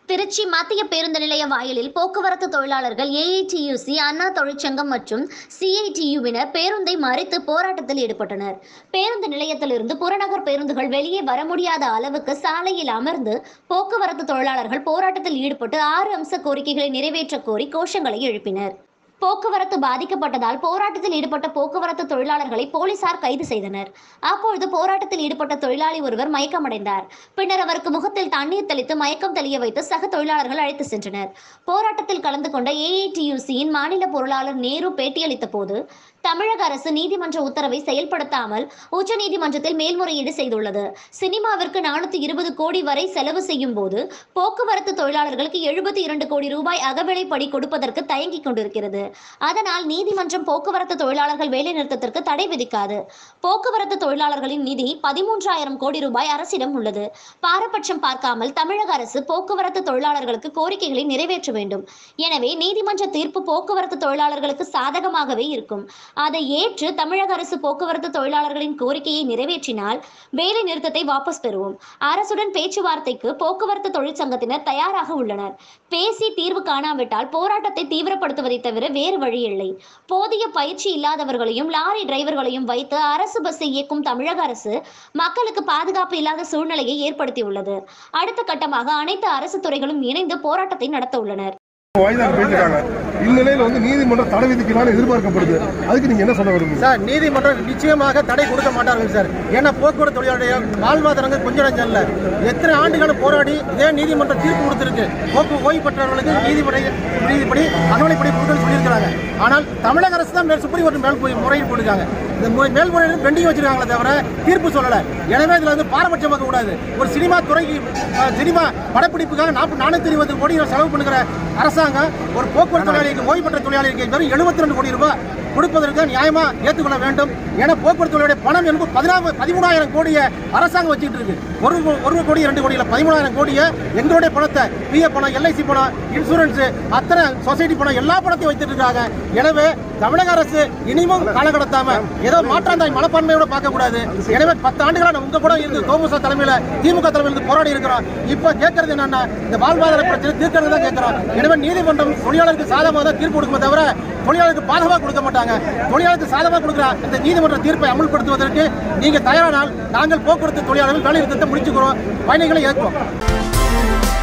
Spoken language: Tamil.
திருச்சி மத்திய பேருந்து நிலைய வாயிலில் போக்குவரத்து தொழிலாளர்கள் ஏஐடியூசி அண்ணா தொழிற்சங்கம் மற்றும் சிஐடியுவினர் பேருந்தை மறித்து போராட்டத்தில் ஈடுபட்டனர் பேருந்து நிலையத்திலிருந்து புறநகர் பேருந்துகள் வெளியே வர முடியாத அளவுக்கு சாலையில் அமர்ந்து போக்குவரத்து தொழிலாளர்கள் போராட்டத்தில் ஈடுபட்டு ஆறு அம்ச கோரிக்கைகளை நிறைவேற்ற கோரி கோஷங்களை எழுப்பினர் போக்குவரத்து பாதிக்கப்பட்டதால் போராட்டத்தில் ஈடுபட்ட போக்குவரத்து தொழிலாளர்களை போலீசார் கைது செய்தனர் அப்பொழுது போராட்டத்தில் ஈடுபட்ட தொழிலாளி ஒருவர் மயக்கமடைந்தார் பின்னர் அவருக்கு முகத்தில் தண்ணீர் தெளித்து மயக்கம் தெளிய வைத்து சக தொழிலாளர்கள் அழைத்து சென்றனர் போராட்டத்தில் கலந்து கொண்ட ஏஐடியூசியின் மாநில பொருளாளர் நேரு பேட்டியளித்த போது தமிழக அரசு நீதிமன்ற உத்தரவை செயல்படுத்தாமல் உச்சநீதிமன்றத்தில் மேல்முறையீடு செய்துள்ளது சினிமாவிற்கு நானூத்தி இருபது கோடி வரை செலவு செய்யும் போது போக்குவரத்து தொழிலாளர்களுக்கு எழுபத்தி இரண்டு கோடி ரூபாய் அகவிலைப்படி கொடுப்பதற்கு தயங்கிக் கொண்டிருக்கிறது அதனால் நீதிமன்றம் போக்குவரத்து தொழிலாளர்கள் வேலைநிறுத்தத்திற்கு தடை விதிக்காது போக்குவரத்து தொழிலாளர்களின் நிதி பதிமூன்றாயிரம் கோடி ரூபாய் அரசிடம் உள்ளது பாரபட்சம் பார்க்காமல் தமிழக அரசு போக்குவரத்து தொழிலாளர்களுக்கு கோரிக்கைகளை நிறைவேற்ற வேண்டும் எனவே நீதிமன்ற தீர்ப்பு போக்குவரத்து தொழிலாளர்களுக்கு சாதகமாகவே இருக்கும் அதை ஏற்று தமிழக அரசு போக்குவரத்து தொழிலாளர்களின் கோரிக்கையை நிறைவேற்றினால் வேலை நிறுத்தத்தை வாபஸ் பெறுவோம் அரசுடன் பேச்சுவார்த்தைக்கு போக்குவரத்து தொழிற்சங்கத்தினர் தயாராக உள்ளனர் பேசி தீர்வு காணாவிட்டால் போராட்டத்தை தீவிரப்படுத்துவதை தவிர வேறு வழியில்லை போதிய பயிற்சி இல்லாதவர்களையும் லாரி டிரைவர்களையும் வைத்து அரசு பஸ்ஸை இயக்கும் தமிழக அரசு மக்களுக்கு பாதுகாப்பு இல்லாத சூழ்நிலையை ஏற்படுத்தியுள்ளது அடுத்த கட்டமாக அனைத்து அரசு துறைகளும் இணைந்து போராட்டத்தை நடத்த உள்ளனர் வாய்தாக்கு போயிருக்காங்க இந்நிலையில் வந்து நீதிமன்றம் தடை விதிக்கலாம்னு எதிர்பார்க்கப்படுது அதுக்கு நீங்க என்ன சொல்ல விரும்புங்க சார் நீதிமன்றம் நிச்சயமாக தடை கொடுக்க மாட்டார்கள் சார் ஏன்னா போக்குவரத்து தொழிலாளருடைய வாழ்வாதாரங்கள் கொஞ்சம் நஞ்சம் இல்ல எத்தனை ஆண்டுகள் போராடி இதே நீதிமன்றம் தீர்ப்பு கொடுத்திருக்கு போக்கு ஓய்வு பெற்றவர்களுக்கு நீதிபடி நீதிபடி அகவலைப்படி கொடுக்கணும்னு சொல்லியிருக்கிறாங்க ஆனால் தமிழக அரசு தான் மேல் சுப்ரீம் கோர்ட் மேல் போய் முறையீடு போட்டிருக்காங்க இந்த மு- மேல்முறையீடு பெண்டிங் வச்சிருக்காங்களே தவிர தீர்ப்பு சொல்லல எனவே இதுல வந்து பாரபட்சமாக கூடாது ஒரு சினிமா துறைக்கு அஹ், சினிமா படப்பிடிப்புக்காக நாற்பது நானூத்தி இருபது கோடி செலவு பண்ணுகிற அரசாங்கம் ஒரு போக்குவரத்து தொழிலாளிக்கு ஓய்வு பெற்ற தொழிலாளிக்கு வெறும் எழுபத்தி ரெண்டு கோடி ரூபாய் கொடுப்பதற்கு நியாயமா ஏற்றுக்கொள்ள வேண்டும் ஏன்னா போக்குவரத்து தொழிலாளருடைய பணம் என்பது பதினாறு பதிமூணாயிரம் கோடியை அரசாங்கம் வச்சுட்டு இருக்கு ஒரு ஒரு கோடி ரெண்டு கோடி இல்ல பதிமூணாயிரம் கோடியை எங்களுடைய பணத்தை பிஎஃப் பணம் எல்ஐசி பணம் இன்சூரன்ஸ் அத்தனை சொசைட்டி பணம் எல்லா பணத்தையும் வைத்துட்டு இருக்காங்க எனவே தமிழக அரசு இனிமும் காலம் கடத்தாம ஏதோ மாற்றாந்தாய் மனப்பான்மையோட பார்க்க கூடாது எனவே பத்து ஆண்டுகளா நம்ம உங்க கூட இருந்து கோமுசா தலைமையில திமுக தலைமையில இருந்து போராடி இருக்கிறோம் இப்ப கேட்கறது என்னன்னா இந்த வாழ்வாதார பிரச்சனை தீர்க்கிறது தான் கேட்கிறோம் எனவே நீதிமன்றம் தொழிலாளருக்கு சாதகமாக தான் தீர்ப்பு கொடுக்குமே தவிர தொழிலாளருக்கு பாதகமாக கொடுக்க மாட்டாங்க தொழிலாளருக்கு சாதகமாக கொடுக்குற இந்த நீதிமன்ற தீர்ப்பை அமல்படுத்துவதற்கு நீங்க தயாரானால் நாங்கள் போக்குவரத்து தொழிலாளர்கள் வேலை நிறுத்தத்தை முடிச்சுக்கிறோம் பயணிகளை ஏற்கிறோம்